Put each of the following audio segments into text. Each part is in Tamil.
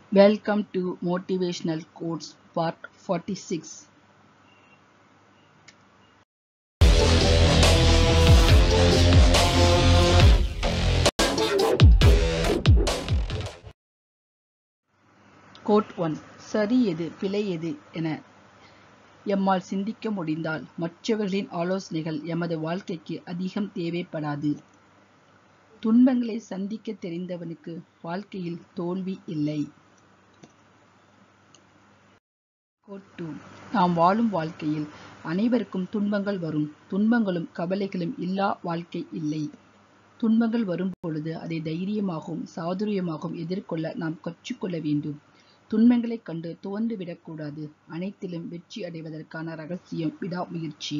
Welcome to Motivational Quotes Part 46. Quote one சரி எது பிழை எது என எம்மால் சிந்திக்க முடிந்தால் மற்றவர்களின் ஆலோசனைகள் எமது வாழ்க்கைக்கு அதிகம் தேவைப்படாது துன்பங்களை சந்திக்க தெரிந்தவனுக்கு வாழ்க்கையில் தோல்வி இல்லை கோட் டூ நாம் வாழும் வாழ்க்கையில் அனைவருக்கும் துன்பங்கள் வரும் துன்பங்களும் கவலைகளும் இல்லா வாழ்க்கை இல்லை துன்பங்கள் வரும் பொழுது அதை தைரியமாகவும் சாதுரியமாகவும் எதிர்கொள்ள நாம் கற்றுக்கொள்ள வேண்டும் துன்பங்களைக் கண்டு துவண்டு விடக்கூடாது அனைத்திலும் வெற்றி அடைவதற்கான ரகசியம் விடாமுயற்சி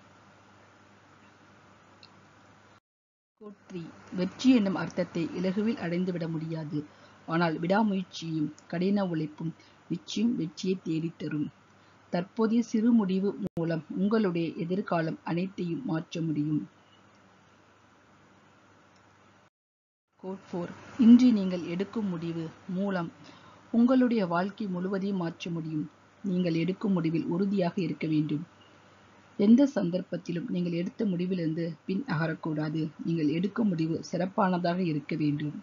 த்ரீ வெற்றி என்னும் அர்த்தத்தை இலகுவில் அடைந்துவிட முடியாது ஆனால் விடாமுயற்சியும் கடின உழைப்பும் நிச்சயம் வெற்றியை தேடித்தரும் தற்போதைய சிறு முடிவு மூலம் உங்களுடைய எதிர்காலம் அனைத்தையும் மாற்ற முடியும் கோட் ஃபோர் இன்று நீங்கள் எடுக்கும் முடிவு மூலம் உங்களுடைய வாழ்க்கை முழுவதையும் மாற்ற முடியும் நீங்கள் எடுக்கும் முடிவில் உறுதியாக இருக்க வேண்டும் எந்த சந்தர்ப்பத்திலும் நீங்கள் எடுத்த முடிவிலிருந்து பின் அகரக்கூடாது நீங்கள் எடுக்கும் முடிவு சிறப்பானதாக இருக்க வேண்டும்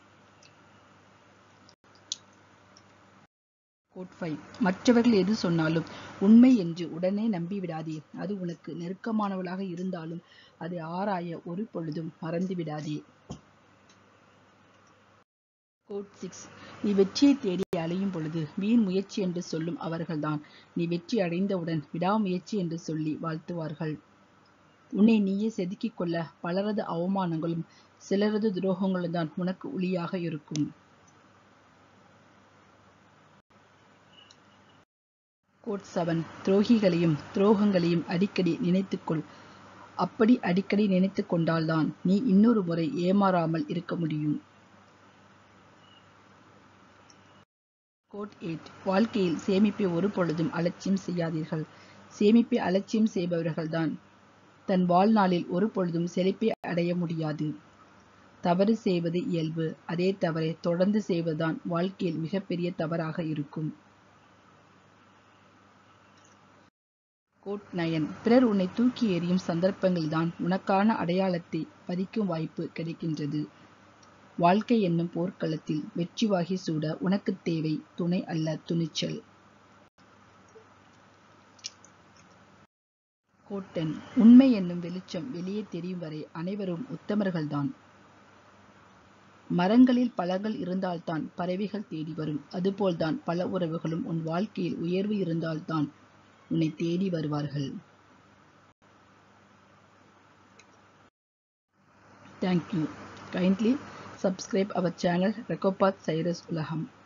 கோட் ஃபைவ் மற்றவர்கள் எது சொன்னாலும் உண்மை என்று உடனே நம்பிவிடாதே அது உனக்கு நெருக்கமானவளாக இருந்தாலும் அதை ஆராய ஒரு பொழுதும் மறந்துவிடாதே கோட் சிக்ஸ் நீ வெற்றியை தேடி அலையும் பொழுது வீண் முயற்சி என்று சொல்லும் அவர்கள்தான் நீ வெற்றி அடைந்தவுடன் விடாமுயற்சி என்று சொல்லி வாழ்த்துவார்கள் உன்னை நீயே செதுக்கிக் கொள்ள பலரது அவமானங்களும் சிலரது துரோகங்களும் தான் உனக்கு ஒளியாக இருக்கும் கோட் செவன் துரோகிகளையும் துரோகங்களையும் அடிக்கடி நினைத்துக்கொள் அப்படி அடிக்கடி நினைத்து கொண்டால்தான் நீ இன்னொரு முறை ஏமாறாமல் இருக்க முடியும் கோட் எயிட் வாழ்க்கையில் சேமிப்பை ஒரு பொழுதும் அலட்சியம் செய்யாதீர்கள் சேமிப்பை அலட்சியம் செய்பவர்கள்தான் தன் வாழ்நாளில் ஒரு பொழுதும் செழிப்பை அடைய முடியாது தவறு செய்வது இயல்பு அதே தவறை தொடர்ந்து செய்வதுதான் வாழ்க்கையில் மிகப்பெரிய தவறாக இருக்கும் கோட் நயன் பிறர் உன்னை தூக்கி எறியும் சந்தர்ப்பங்களில்தான் உனக்கான அடையாளத்தை பதிக்கும் வாய்ப்பு கிடைக்கின்றது வாழ்க்கை என்னும் போர்க்களத்தில் வெற்றி வாகி சூட உனக்கு தேவை துணை அல்ல துணிச்சல் கோட்டன் உண்மை என்னும் வெளிச்சம் வெளியே தெரியும் வரை அனைவரும் உத்தமர்கள்தான் மரங்களில் பழங்கள் இருந்தால்தான் பறவைகள் தேடி வரும் அதுபோல்தான் பல உறவுகளும் உன் வாழ்க்கையில் உயர்வு இருந்தால்தான் உன்னை தேடி வருவார்கள் thank you kindly subscribe our channel Recopath Cyrus Ulaham.